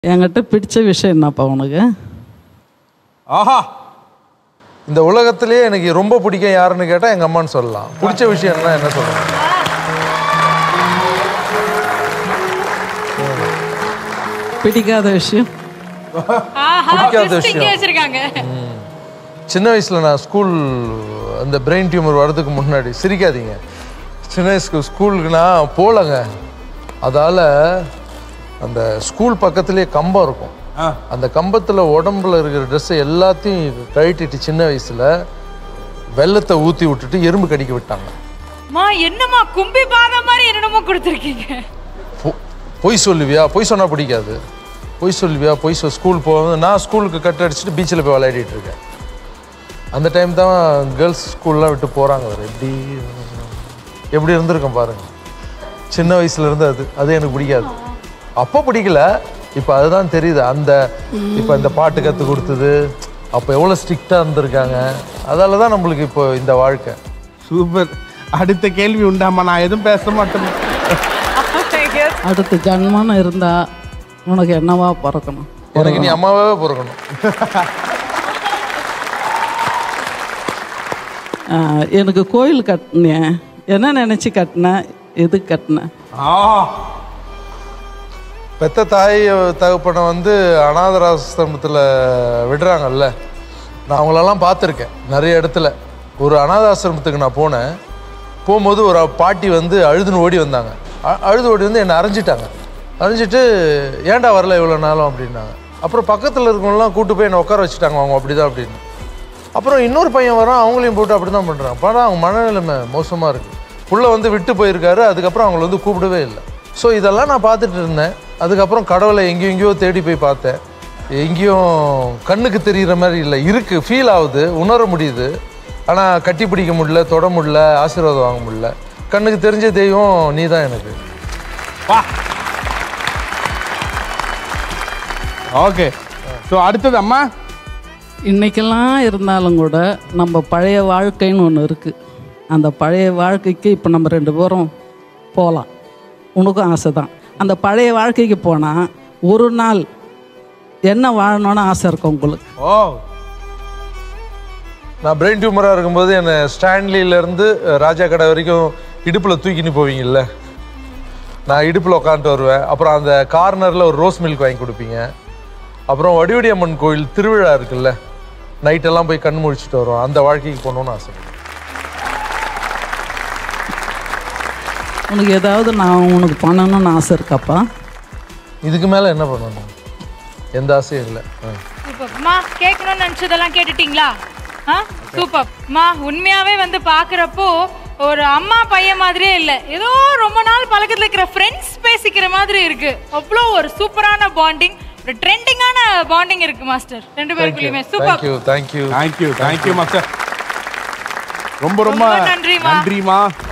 என்கிட்ட பிடிச்ச விஷயம் என்னப்பா உனக்கு ஆஹா இந்த உலகத்திலேயே எனக்கு ரொம்ப பிடிக்கும் யாருன்னு கேட்டால் எங்கள் அம்மான்னு சொல்லலாம் பிடிச்ச விஷயம்னா என்ன சொல்லலாம் பிடிக்காத விஷயம் ஆஹா பிடிக்காத twist இங்கே விஷயம். வச்சிருக்காங்க சின்ன வயசில் நான் ஸ்கூல் அந்த பிரெயின் டியூமர் வர்றதுக்கு முன்னாடி சிரிக்காதீங்க சின்ன வயசுக்கு ஸ்கூலுக்கு நான் போகலங்க அதால் அந்த ஸ்கூல் பக்கத்துலேயே கம்பம் இருக்கும் ஆ. அந்த கம்பத்தில் உடம்புல இருக்கிற ட்ரெஸ்ஸை எல்லாத்தையும் கழட்டிட்டு சின்ன வயசில் வெள்ளத்தை ஊற்றி விட்டுட்டு எறும்பு கடிக்க விட்டாங்க மா என்னம்மா கும்பி பாத மாதிரி என்னென்னமோ கொடுத்துருக்கீங்க பொ- பொய் சொல்லுவியா பொய் சொன்னால் பிடிக்காது பொய் சொல்லுவியா பொய் சொல் ஸ்கூல் போகும்போது நான் ஸ்கூலுக்கு கட் அடிச்சுட்டு பீச்சில் போய் விளையாடிட்டு இருக்கேன் அந்த டைம் தான் கேர்ள்ஸ் ஸ்கூல்லாம் விட்டு போகிறாங்க அவர் எப்படி எப்படி இருந்திருக்கேன் பாருங்க சின்ன வயசுல இருந்து அது அது எனக்கு பிடிக்காது அப்போ பிடிக்கல இப்போ அதுதான் தெரியுது அந்த இப்போ இந்த பாட்டு கற்றுக் கொடுத்தது அப்போ எவ்வளோ ஸ்ட்ரிக்டாக இருந்திருக்காங்க அதால தான் நம்மளுக்கு இப்போ இந்த வாழ்க்கை சூப்பர் அடுத்த கேள்வி உண்டாமா நான் எதுவும் பேச மாட்டேன் அடுத்த ஜன்மன்னு இருந்தா உனக்கு என்னவா பிறக்கணும் எனக்கு நீ அம்மாவே பிறக்கணும் ஆஹ், எனக்கு கோயில் கட்டினேன் என்ன நினச்சி கட்டினேன் எது கட்டினேன் ஆ பெத்த தாய் தகப்பனை வந்து அனாதராசிரமத்தில் விடுறாங்கல்ல நான் அவங்களெல்லாம் பார்த்துருக்கேன் நிறைய இடத்துல ஒரு அனாதாசிரமத்துக்கு நான் போனேன் போகும்போது ஒரு பாட்டி வந்து அழுதுன்னு ஓடி வந்தாங்க அ- அழுது ஓடி வந்து என்னை அரைஞ்சிட்டாங்க அரைஞ்சிட்டு ஏன்டா வரல இவ்வளோ நாளும் அப்படின்னாங்க அப்புறம் பக்கத்தில் இருக்கவங்களாம் கூட்டு போய் என்னை உட்கார வச்சுட்டாங்க அவங்க அப்படிதான் அப்படின்னு அப்புறம் இன்னொரு பையன் வரான் அவங்களையும் போட்டு அப்படி தான் பண்ணுறான் படம் அவங்க மனநிலைமை மோசமாக இருக்குது புள்ள வந்து விட்டு போயிருக்காரு அதுக்கப்புறம் அவங்கள வந்து கூப்பிடவே இல்லை ஸோ இதெல்லாம் நான் பார்த்துட்டு இருந்தேன் அதுக்கப்புறம் கடவுளை எங்கேயோ எங்கேயோ தேடி போய் பார்த்தேன் எங்கேயும் கண்ணுக்கு தெரிகிற மாதிரி இல்லை இருக்குது ஃபீல் ஆகுது உணர முடியுது ஆனால் கட்டி பிடிக்க முடியல தொட முடியல ஆசீர்வாதம் வாங்க முடியல கண்ணுக்கு தெரிஞ்ச தெய்வம் நீ தான் எனக்கு ஓகே ஸோ அடுத்தது அம்மா இன்னைக்கெல்லாம் இருந்தாலும் கூட நம்ம பழைய வாழ்க்கைன்னு ஒன்று இருக்குது அந்த பழைய வாழ்க்கைக்கு இப்போ நம்ம ரெண்டு பேரும் போகலாம் உனக்கும் ஆசை தான் அந்த பழைய வாழ்க்கைக்கு போனால் ஒரு நாள் என்ன வாழணும்னு ஆசை இருக்கும் உங்களுக்கு ஓ நான் பிரெயின் டியூமராக இருக்கும்போது என்னை ஸ்டான்லியிலேருந்து ராஜா கடை வரைக்கும் இடுப்பில் தூக்கின்னு போவீங்கல்ல நான் இடுப்பில் உட்காந்துட்டு வருவேன் அப்புறம் அந்த கார்னரில் ஒரு ரோஸ் மில்க் வாங்கி கொடுப்பீங்க அப்புறம் வடிவடி அம்மன் கோயில் திருவிழா இருக்குல்ல நைட்டெல்லாம் போய் கண் முழிச்சிட்டு வரோம் அந்த வாழ்க்கைக்கு போகணுன்னு ஆசை உனக்கு ஏதாவது நான் உனக்கு பண்ணணும்னு ஆசை இருக்காப்பா இதுக்கு மேலே என்ன பண்ணணும் எந்த ஆசையும் இல்லை ஆ. சூப்பர் அம்மா கேட்கணும்னு நினச்சதெல்லாம் கேட்டுட்டீங்களா ஆ சூப்பர் அம்மா உண்மையாவே வந்து பார்க்குறப்போ ஒரு அம்மா பையன் மாதிரியே இல்லை ஏதோ ரொம்ப நாள் பழக்கத்தில் இருக்கிற ஃப்ரெண்ட்ஸ் பேசிக்கிற மாதிரி இருக்கு அவ்வளோ ஒரு சூப்பரான பாண்டிங் ஒரு ட்ரெண்டிங்கான பாண்டிங் இருக்கு மாஸ்டர் ரெண்டு பேருக்குள்ளயுமே super thank you thank you thank you thank you master ரொம்ப ரொம்ப ரொம்ப நன்றிம்மா. நன்றிமா